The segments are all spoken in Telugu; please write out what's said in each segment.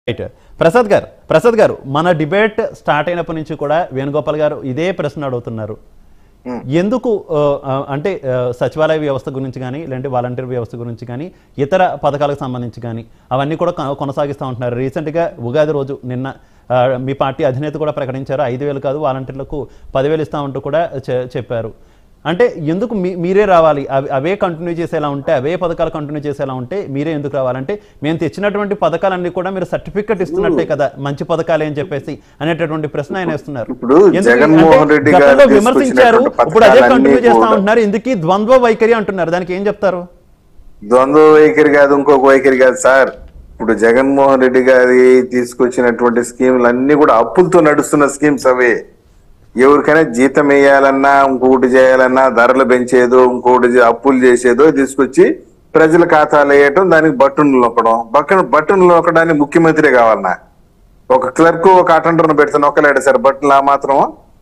రైట్ ప్రసాద్ గారు ప్రసాద్ గారు మన డిబేట్ స్టార్ట్ అయినప్పటి నుంచి కూడా వేణుగోపాల్ గారు ఇదే ప్రశ్న అడుగుతున్నారు ఎందుకు ఆ, ఆ, అంటే ఆ, సచివాలయ వ్యవస్థ గురించి కానీ లేదంటే వాలంటీర్ వ్యవస్థ గురించి కానీ ఇతర పథకాలకు సంబంధించి కానీ అవన్నీ కూడా కొ- కొనసాగిస్తూ ఉంటున్నారు రీసెంట్గా ఉగాది రోజు నిన్న ఆ, మీ పార్టీ అధినేత కూడా ప్రకటించారు ఐదు వేలు కాదు వాలంటీర్లకు పదివేలు ఇస్తామంటూ కూడా చె- చెప్పారు అంటే ఎందుకు మీ మీరే రావాలి అవి అవే కంటిన్యూ చేసేలా ఉంటే అవే పథకాలు కంటిన్యూ చేసేలా ఉంటే మీరే ఎందుకు రావాలంటే మేము తెచ్చినటువంటి పథకాలన్నీ కూడా మీరు సర్టిఫికెట్ ఇస్తున్నట్టే కదా మంచి పథకాలే అని చెప్పేసి అనేటటువంటి ప్రశ్న ఆయన వేస్తున్నారు ఇప్పుడు ఎందుకు? జగన్మోహన్ అంటే రెడ్డి గారు గతంలో విమర్శించారు తీసుకొచ్చినటువంటి ఇప్పుడు అదే పథకాలన్నీ కంటిన్యూ చేస్తా కూడా- ఉంటున్నారు ఎందుకు ద్వంద్వ వైఖరి అంటున్నారు దానికి ఏం చెప్తారు ద్వంద్వ వైఖరి కాదు ఇంకొక వైఖరి కాదు సార్ ఇప్పుడు జగన్మోహన్ రెడ్డి గారి తీసుకొచ్చినటువంటి స్కీములు అన్ని కూడా అప్పులతో నడుస్తున్న స్కీమ్స్ అవే ఎవరికైనా జీతం వేయాలన్నా ఇంకొకటి చేయాలన్నా ధరలు పెంచేదో ఇంకొకటి చే- అప్పులు చేసేదో తీసుకొచ్చి ప్రజల ఖాతాలు వేయటం దానికి బట్టును నొక్కడం బట్టను బట్టును నొక్కడానికి ముఖ్యమంత్రి కావాలన్నా ఒక క్లర్క్ ఒక అటెండర్ను పెడతాను ఒకలేడు సార్ బట్టలు ఆ మాత్రం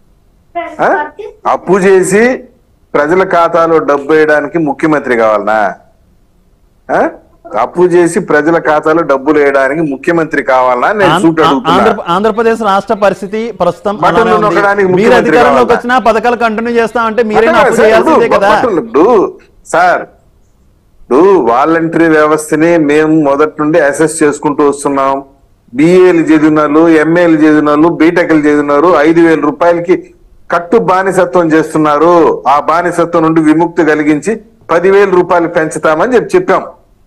ఆ? అప్పు చేసి ప్రజల ఖాతాలో డబ్బు వేయడానికి ముఖ్యమంత్రి కావాలనా ఆ? అప్పు చేసి ప్రజల ఖాతాలో డబ్బులు వేయడానికి ముఖ్యమంత్రి కావాలనా నేను ఆంధ్ర- సూట్ అడుగుతున్నా ఆంధ్ర- ఆంధ్రప్రదేశ్ రాష్ట్ర పరిస్థితి ప్రస్తుతం బట్టలు అలానే ఉంది. నొక్కడానికి మీరు ముఖ్యమంత్రి అధికారంలోకి కావాలా? వచ్చినా పథకాలు కంటిన్యూ చేస్తామంటే మీరే అట్లా అప్పు సార్, చేయాల్సిందే ఇప్పుడు కదా బట్టలు- ఇప్పుడు సార్ ఇప్పుడు వాలంటరీ వ్యవస్థని మేము మొదటి నుండి అసెస్ చేసుకుంటూ వస్తున్నాం బిఏలు చదివినారు ఎంఏలు చదివినారు బీటెక్లు చదివినారు ఐదు వేల రూపాయలకి కట్టు బానిసత్వం చేస్తున్నారు ఆ బానిసత్వం నుండి విముక్తి కలిగించి పదివేల రూపాయలు పెంచుతామని చెప్పి చెప్పాం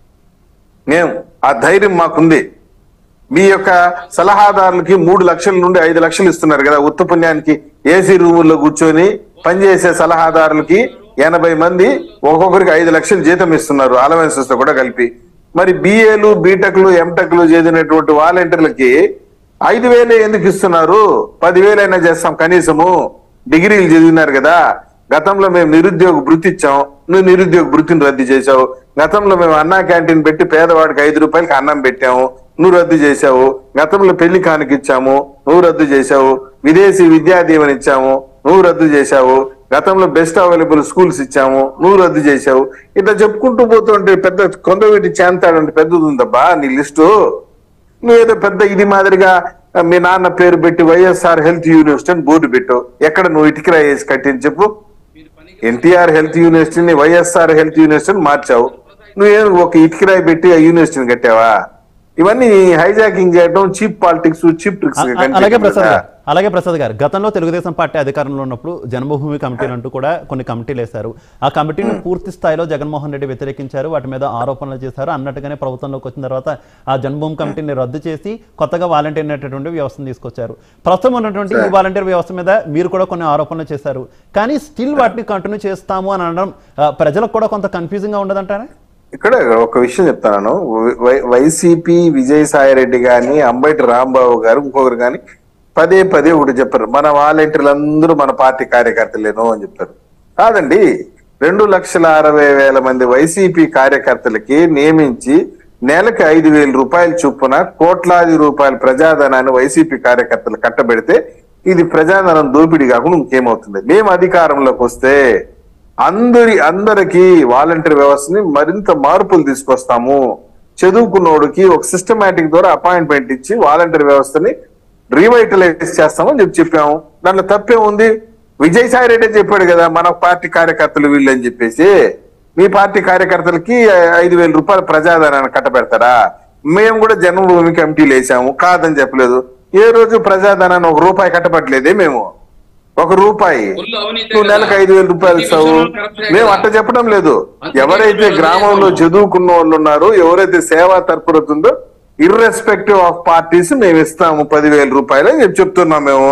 మేము ఆ ధైర్యం మాకుంది మీ యొక్క సలహాదారులకి మూడు లక్షల నుండి ఐదు లక్షలు ఇస్తున్నారు కదా ఉత్త పుణ్యానికి ఏసీ రూముల్లో కూర్చొని పనిచేసే సలహాదారులకి ఎనభై మంది ఒక్కొక్కరికి ఐదు లక్షలు జీతం ఇస్తున్నారు అలవెన్సెస్ తో కూడా కలిపి మరి బిఏలు బీటెక్లు ఎంటెక్లు చదివినటువంటి వాలంటీర్లకి ఐదు వేలే ఎందుకు ఇస్తున్నారు పదివేలైనా చేస్తాం కనీసము డిగ్రీలు చదివినారు కదా గతంలో మేము నిరుద్యోగ భృతి ఇచ్చాం నువ్వు నిరుద్యోగ భృతిని రద్దు చేశావు గతంలో మేము అన్నా క్యాంటీన్ పెట్టి పేదవాడికి ఐదు రూపాయలకి అన్నం పెట్టాము నువ్వు రద్దు చేశావు గతంలో పెళ్లి కానుక ఇచ్చాము నువ్వు రద్దు చేశావు విదేశీ విద్యా దీవెన ఇచ్చాము నువ్వు రద్దు చేశావు గతంలో బెస్ట్ అవైలబుల్ స్కూల్స్ ఇచ్చాము నువ్వు రద్దు చేశావు ఇట్లా చెప్పుకుంటూ పోతుంటే పెద్ద కొందవీటి చేంతాడంటే పెద్దది ఉందబ్బా నీ లిస్టు నువ్వేదో పెద్ద ఇది మాదిరిగా ఆ, మీ నాన్న పేరు పెట్టి వైఎస్ఆర్ హెల్త్ యూనివర్సిటీ అని బోర్డు పెట్టు ఎక్కడ నువ్వు ఇటుకరా వేసి కట్టింది చెప్పు ఎన్టీఆర్ హెల్త్ యూనివర్సిటీని వైఎస్ఆర్ హెల్త్ యూనివర్సిటీని మార్చావు నువ్వేం ఒక ఇటుకరాయి పెట్టి ఆ యూనివర్సిటీని కట్టావా ఇవన్నీ హైజాకింగ్ చేయడం చీప్ పాలిటిక్స్ చీప్ ట్రిక్స్ అ- అ- అలాగే ప్రసాద్ గారు అలాగే ప్రసాద్ గారు గతంలో తెలుగుదేశం పార్టీ అధికారంలో ఉన్నప్పుడు జన్మభూమి కమిటీలు అంటూ కూడా కొన్ని కమిటీలు వేశారు ఆ కమిటీని పూర్తి స్థాయిలో జగన్మోహన్ రెడ్డి వ్యతిరేకించారు వాటి మీద ఆరోపణలు చేశారు అన్నట్టుగానే ప్రభుత్వంలోకి వచ్చిన తర్వాత ఆ జన్మభూమి కమిటీని రద్దు చేసి కొత్తగా వాలంటీర్ అనేటటువంటి వ్యవస్థను తీసుకొచ్చారు ప్రస్తుతం ఉన్నటువంటి ఈ వాలంటీర్ వ్యవస్థ మీద మీరు కూడా కొన్ని ఆరోపణలు చేశారు కానీ స్టిల్ వాటిని కంటిన్యూ చేస్తాము అని అనడం ఆ, ప్రజలకు కూడా కొంత కన్ఫ్యూజింగ్ గా ఉండదంటారా ఇక్కడ ఒక విషయం చెప్తాను వై- వైసీపీ విజయసాయి రెడ్డి గాని అంబటి రాంబాబు గారు ఇంకొకరు గాని పదే పదే ఒకటి చెప్పారు మన వాలంటీర్లు అందరూ మన పార్టీ కార్యకర్తలేనో అని చెప్తారు కాదండి రెండు లక్షల అరవై వేల మంది వైసీపీ కార్యకర్తలకి నియమించి నెలకి ఐదు వేల రూపాయల చొప్పున కోట్లాది రూపాయల ప్రజాధనాన్ని వైసీపీ కార్యకర్తలు కట్టబెడితే ఇది ప్రజాధనం దోపిడీ కాకుండా ఇంకేమవుతుంది మేము అధికారంలోకి వస్తే అందరి అందరికి వాలంటీర్ వ్యవస్థని మరింత మార్పులు తీసుకొస్తాము చదువుకున్నోడికి ఒక సిస్టమేటిక్ ద్వారా అపాయింట్మెంట్ ఇచ్చి వాలంటీర్ వ్యవస్థని రీవైటలైజ్ చేస్తామని చెప్పి చెప్పాము దాంట్లో తప్పే ఉంది విజయసాయి రెడ్డి చెప్పాడు కదా మన పార్టీ కార్యకర్తలు వీళ్ళు అని చెప్పేసి మీ పార్టీ కార్యకర్తలకి ఐదు వేల రూపాయల ప్రజాధనాన్ని కట్టబెడతారా మేము కూడా జన్మభూమి కమిటీలు వేసాము కాదని చెప్పలేదు ఏ రోజు ప్రజాధనాన్ని ఒక రూపాయి కట్టబట్టలేదే మేము ఒక రూపాయి ఫుల్ అవినీతి నువ్వు కదా. నెలకు ఐదు వేల రూపాయలు ప్రతి ఇస్తావు విషయంలో కరప్షనే మేము కదా. అట్ట చెప్పడం లేదు అందుకే ఎవరైతే ఇప్పుడు గ్రామంలో అదే చదువుకున్న వాళ్ళు ఉన్నారో ఎవరైతే సేవా తత్పరత ఉందో ఇర్రెస్పెక్టివ్ ఆఫ్ పార్టీస్ మేము ఇస్తాము పదివేల రూపాయలు అని చెప్పి చెప్తున్నాం మేము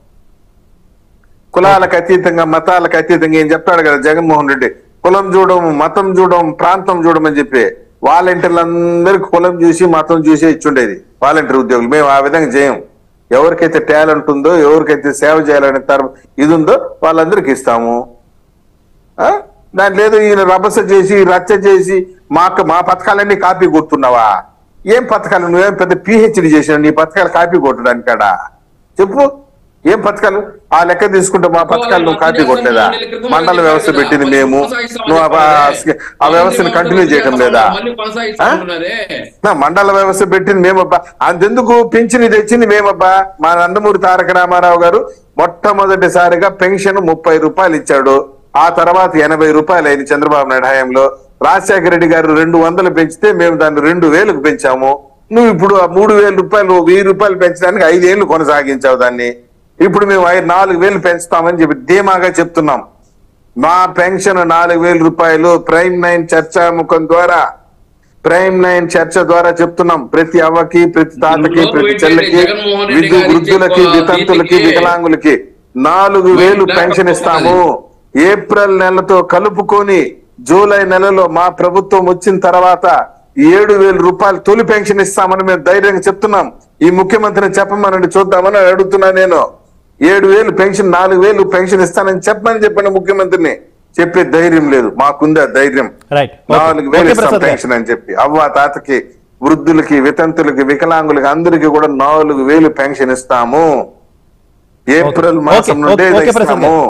కులాలకు అతీతంగా మతాలకు అతీతంగా ఏం చెప్తాడు కదా జగన్మోహన్ రెడ్డి కులం చూడడం మతం చూడడం ప్రాంతం చూడమని చెప్పి వాలంటీర్లందరికి కులం చూసి మతం చూసి ఇచ్చుండేది వాలంటీర్ ఉద్యోగులు మేము ఆ విధంగా చేయం ఎవరికైతే టాలెంట్ ఉందో ఎవరికైతే సేవ చేయాలనే తర ఇది ఉందో వాళ్ళందరికి ఇస్తాము ఆ? దాంట్లో ఏదో ఈయన రభస చేసి రచ్చ చేసి మా మా పథకాలన్నీ కాపీ కొడుతున్నావా ఏం పథకాలు నువ్వేం పెద్ద పిహెచ్డి చేసావు నీ పథకాలు కాపీ కొట్టడానికి కాడా చెప్పు ఏం పథకాలు ఆ లెక్క తీసుకుంటే మా పథకాలు నువ్వు కాపీ కొట్టలేదా మండల వ్యవస్థ పెట్టింది మేము నువ్వు ఆ- ఆ- ఆ వ్యవస్థను కంటిన్యూ చేయటం లేదా మళ్ళీ కొనసాగిస్తామంటున్నారే నా మండల వ్యవస్థ పెట్టింది మేమబ్బా అంతెందుకు పింఛని తెచ్చింది మేమబ్బా మా నందమూరి తారక రామారావు గారు మొట్టమొదటిసారిగా పెన్షన్ ముప్పై రూపాయలు ఇచ్చాడు ఆ తర్వాత ఎనభై రూపాయలు అయింది చంద్రబాబు నాయుడు హయాంలో రాజశేఖర రెడ్డి గారు రెండు వందలు పెంచితే మేము దాన్ని రెండు వేలకు పెంచాము నువ్వు ఇప్పుడు ఆ మూడు వేల రూపాయలు వెయ్యి రూపాయలు పెంచడానికి ఐదేళ్లు కొనసాగించావు దాన్ని ఇప్పుడు మేము ఐదు నాలుగు వేలు పెంచుతామని చెప్పి ధీమాగా చెప్తున్నాం మా పెన్షన్ నాలుగు వేల రూపాయలు ప్రైమ్ నైన్ చర్చాముఖం ద్వారా ప్రైమ్ నైన్ చర్చ ద్వారా చెప్తున్నాం ప్రతి అవ్వకి ప్రతి తాతకి ఇందులో ప్రతి పోయింటే చెల్లెకి జగన్మోహన్ రెడ్డి విద్యు గారు వృద్ధులకి ఇచ్చే వితంతులకి దీనికి వికలాంగులకి నాలుగు వేలు ఇంకా పెన్షన్ ఇస్తాము ఏప్రిల్ నెలతో కలుపుకొని జూలై నెలలో మా ప్రభుత్వం వచ్చిన తర్వాత ఏడు వేల రూపాయలు తొలి పెన్షన్ ఇస్తామని మేము ధైర్యంగా చెప్తున్నాం ఈ ముఖ్యమంత్రిని చెప్పమనండి చూద్దామని అడుగుతున్నా నేను ఏడు వేలు పెన్షన్ నాలుగు వేలు పెన్షన్ ఇస్తానని చెప్పమని చెప్పిన ముఖ్యమంత్రిని చెప్పే ధైర్యం లేదు మాకుంది ఆ ధైర్యం రైట్ నాలుగు వేలు ఓకే ఇస్తాం ప్రసాద్ గారు పెన్షన్ అని చెప్పి అవ్వ తాతకి వృద్ధులకి వితంతులకి వికలాంగులకి అందరికి కూడా నాలుగు వేలు పెన్షన్ ఇస్తాము ఏప్రిల్ ఓకే, మాసం ఓకే, నుండే ఓకే ప్రసాద్ గారు. ఇస్తాము